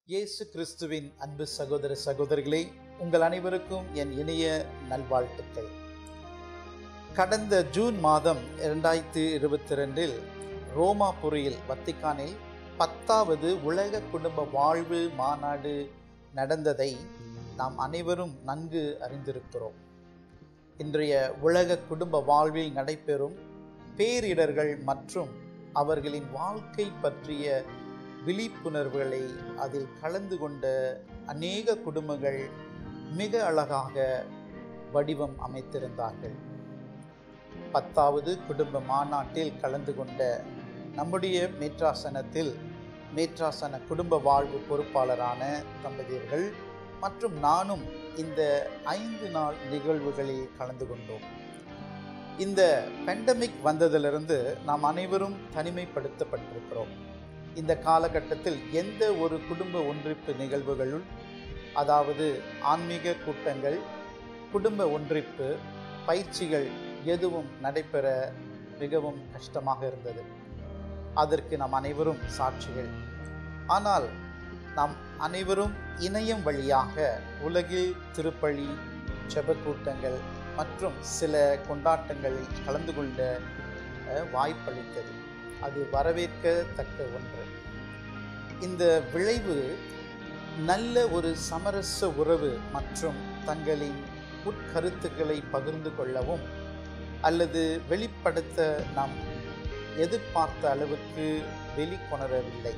இயேசு கிறிஸ்துவின் அன்பு சகோதர சகோதரிகளே உங்கள் அனைவருக்கும் என் இனிய நல்வாழ்த்துக்கள் கடந்த ஜூன் மாதம் இரண்டாயிரத்தி இருபத்தி ரெண்டில் ரோமாபுரியில் வத்திக்கானில் பத்தாவது உலக குடும்ப வாழ்வு மாநாடு நடந்ததை நாம் அனைவரும் நன்கு அறிந்திருக்கிறோம் இன்றைய உலக குடும்ப வாழ்வில் நடைபெறும் பேரிடர்கள் மற்றும் அவர்களின் வாழ்க்கை பற்றிய விழிப்புணர்வுகளை அதில் கலந்து கொண்ட அநேக குடும்பங்கள் மிக அழகாக வடிவம் அமைத்திருந்தார்கள் பத்தாவது குடும்ப மாநாட்டில் கலந்து கொண்ட நம்முடைய மேற்றாசனத்தில் மேற்றாசன குடும்ப வாழ்வு பொறுப்பாளரான தம்பதியர்கள் மற்றும் நானும் இந்த ஐந்து நாள் நிகழ்வுகளில் கலந்து கொண்டோம் இந்த பெண்டமிக் வந்ததிலிருந்து நாம் அனைவரும் தனிமைப்படுத்தப்பட்டிருக்கிறோம் இந்த காலகட்டத்தில் எந்த ஒரு குடும்ப ஒன்றிப்பு நிகழ்வுகளுள் அதாவது ஆன்மீக கூட்டங்கள் குடும்ப ஒன்றிப்பு பயிற்சிகள் எதுவும் நடைபெற மிகவும் கஷ்டமாக இருந்தது அதற்கு நாம் அனைவரும் சாட்சிகள் ஆனால் நாம் அனைவரும் இணையம் வழியாக உலகில் திருப்பலி ஜெப கூட்டங்கள் மற்றும் சில கொண்டாட்டங்களில் கலந்து கொள்ள அஹ், வாய்ப்பளித்தது அது வரவேற்கத்தக்க ஒன்று இந்த விளைவு நல்ல ஒரு சமரச உறவு மற்றும் தங்களின் உட்கருத்துக்களை பகிர்ந்து கொள்ளவும் அல்லது வெளிப்படுத்த நாம் எதிர்பார்த்த அளவுக்கு வெளிக்கொணரவில்லை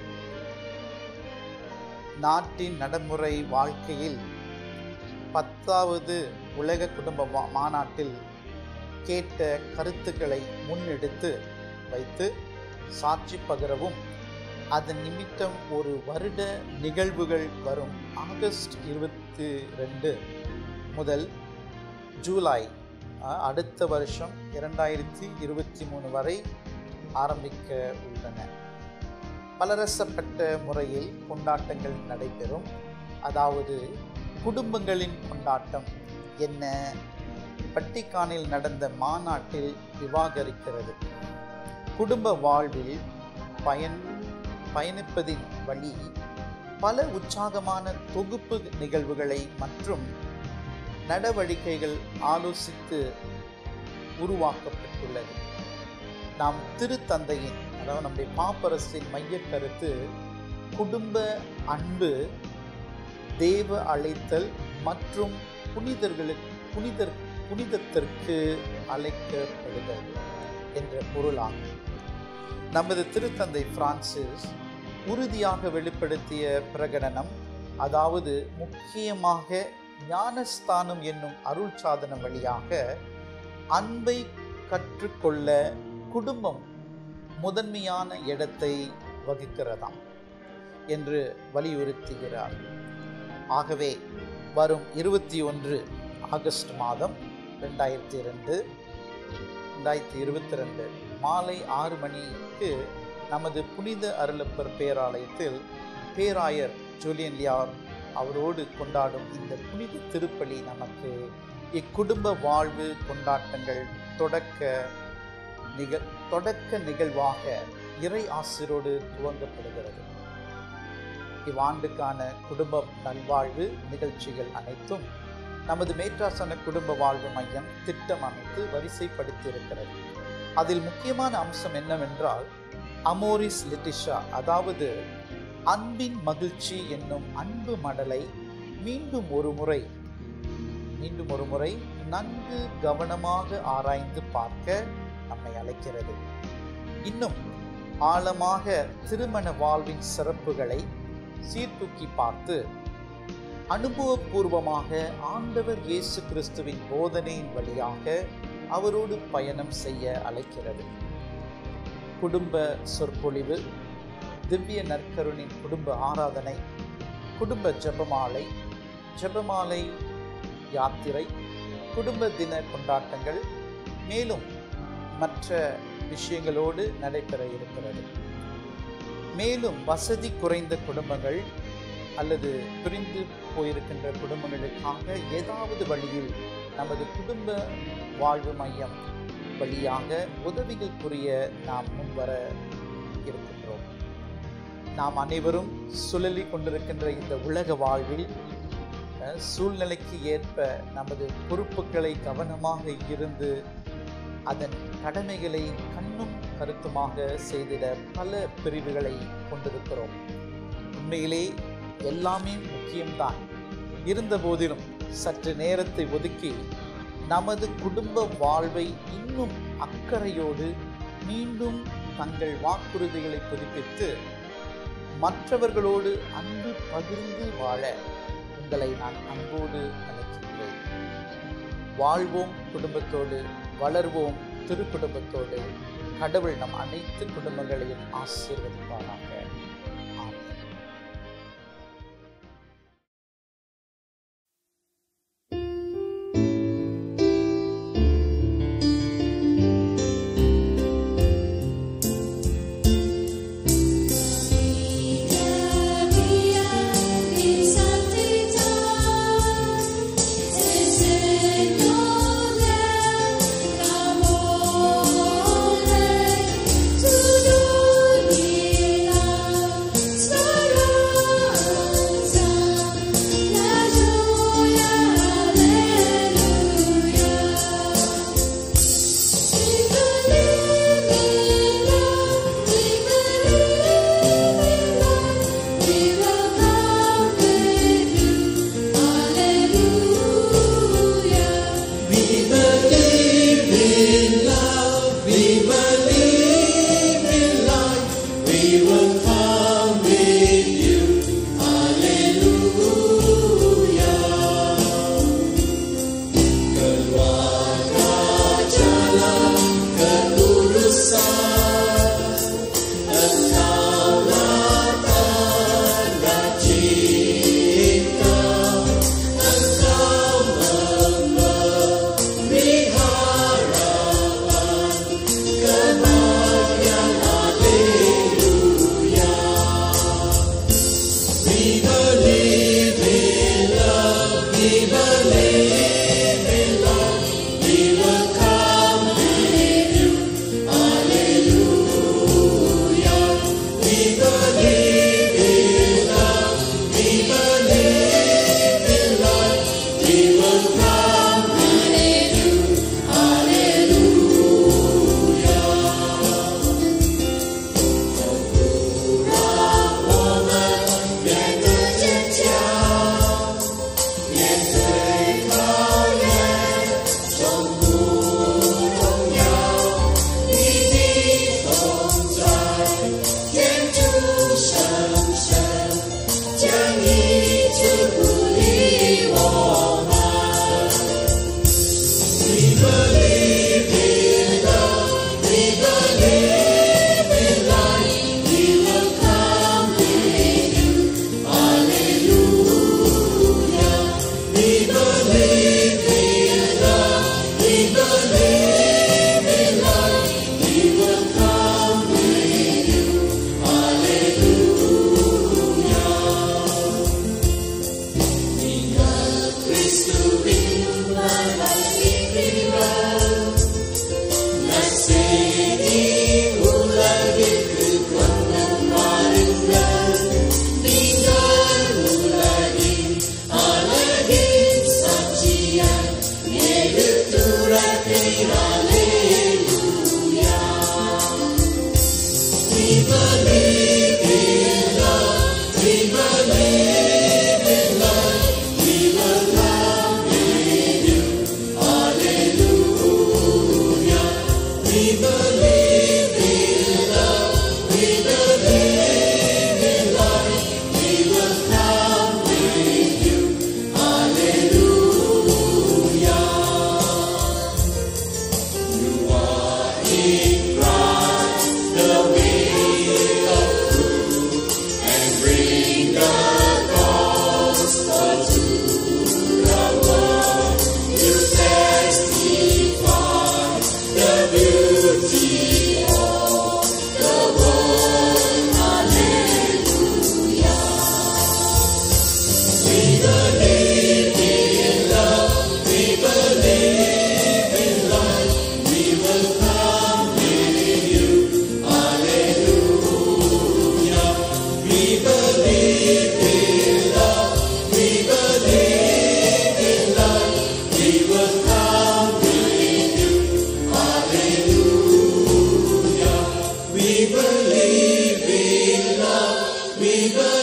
நாட்டின் நடைமுறை வாழ்க்கையில் பத்தாவது உலக குடும்ப மா- மாநாட்டில் கேட்ட கருத்துக்களை முன்னெடுத்து வைத்து சாட்சி பகிரவும் அதன் நிமித்தம் ஒரு வருட நிகழ்வுகள் வரும் ஆகஸ்ட் இருபத்தி ரெண்டு முதல் ஜூலை அஹ், அடுத்த வருஷம் இரண்டாயிரத்தி இருபத்தி மூணு வரை ஆரம்பிக்க உள்ளன பலரசப்பட்ட முறையில் கொண்டாட்டங்கள் நடைபெறும் அதாவது குடும்பங்களின் கொண்டாட்டம் என்ன பட்டிக்கானில் நடந்த மாநாட்டில் விவாகரிக்கிறது குடும்ப வாழ்வில் பயன் பயணிப்பதின் வழி பல உற்சாகமான தொகுப்பு நிகழ்வுகளை மற்றும் நடவடிக்கைகள் ஆலோசித்து உருவாக்கப்பட்டுள்ளது நாம் திருத்தந்தையின் அதாவது நம்முடைய பாப்பரசின் மையக் கருத்து குடும்ப அன்பு தேவ அழைத்தல் மற்றும் புனிதர்களுக்கு புனிதர் புனிதத்திற்கு அழைக்கப்படுதல் என்ற பொருளாகும் நமது திருத்தந்தை பிரான்சிஸ் உறுதியாக வெளிப்படுத்திய பிரகடனம் அதாவது முக்கியமாக ஞானஸ்தானம் என்னும் அருள் சாதனம் வழியாக அன்பை கற்றுக்கொள்ள குடும்பம் முதன்மையான இடத்தை வகிக்கிறதாம் என்று வலியுறுத்துகிறார் ஆகவே வரும் இருபத்தி ஒன்று ஆகஸ்ட் மாதம் ரெண்டாயிரத்தி ரெண்டு ரெண்டாயிரத்தி இருபத்தி ரெண்டு மாலை ஆறு மணிக்கு நமது புனித அருளப்பர் பேராலயத்தில் பேராயர் ஜூலியன் லியார் அவரோடு கொண்டாடும் இந்த புனித திருப்பலி நமக்கு இக்குடும்ப வாழ்வு கொண்டாட்டங்கள் தொடக்க நிக தொடக்க நிகழ்வாக இறை ஆசிரோடு துவங்கப்படுகிறது இவ்வாண்டுக்கான குடும்ப நல்வாழ்வு நிகழ்ச்சிகள் அனைத்தும் நமது மேற்றாசன குடும்ப வாழ்வு மையம் திட்டம் அமைத்து வரிசைப்படுத்தி இருக்கிறது அதில் முக்கியமான அம்சம் என்னவென்றால் அமோரிஸ் லிட்டிஷா அதாவது அன்பின் மகிழ்ச்சி என்னும் அன்பு மடலை மீண்டும் ஒரு முறை மீண்டும் ஒரு முறை நன்கு கவனமாக ஆராய்ந்து பார்க்க நம்மை அழைக்கிறது இன்னும் ஆழமாக திருமண வாழ்வின் சிறப்புகளை சீர்தூக்கி பார்த்து அனுபவபூர்வமாக ஆண்டவர் இயேசு கிறிஸ்துவின் போதனையின் வழியாக அவரோடு பயணம் செய்ய அழைக்கிறது குடும்ப சொற்பொழிவு திவ்ய நற்கருணின் குடும்ப ஆராதனை குடும்ப ஜெபமாலை ஜெபமாலை யாத்திரை குடும்ப தின கொண்டாட்டங்கள் மேலும் மற்ற விஷயங்களோடு நடைபெற இருக்கிறது மேலும் வசதி குறைந்த குடும்பங்கள் அல்லது பிரிந்து போயிருக்கின்ற குடும்பங்களுக்காக ஏதாவது வழியில் நமது குடும்ப வாழ்வு மையம் வழியாக உதவிகள் புரிய நாம் முன்வர இருக்கின்றோம் நாம் அனைவரும் சுழலி கொண்டிருக்கின்ற இந்த உலக வாழ்வில் அஹ், சூழ்நிலைக்கு ஏற்ப நமது பொறுப்புகளை கவனமாக இருந்து அதன் கடமைகளை கண்ணும் கருத்துமாக செய்திட பல பிரிவுகளை கொண்டிருக்கிறோம் உண்மையிலே எல்லாமே முக்கியம்தான் இருந்த போதிலும் சற்று நேரத்தை ஒதுக்கி நமது குடும்ப வாழ்வை இன்னும் அக்கறையோடு மீண்டும் தங்கள் வாக்குறுதிகளை புதுப்பித்து மற்றவர்களோடு அன்பு பகிர்ந்து வாழ உங்களை நான் அன்போடு அழைக்கின்றேன் வாழ்வோம் குடும்பத்தோடு வளர்வோம் திருக்குடும்பத்தோடு கடவுள் நம் அனைத்து குடும்பங்களையும் ஆசீர்வதிப்பாராக ஆமென்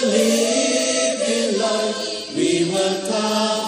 live in life, we will come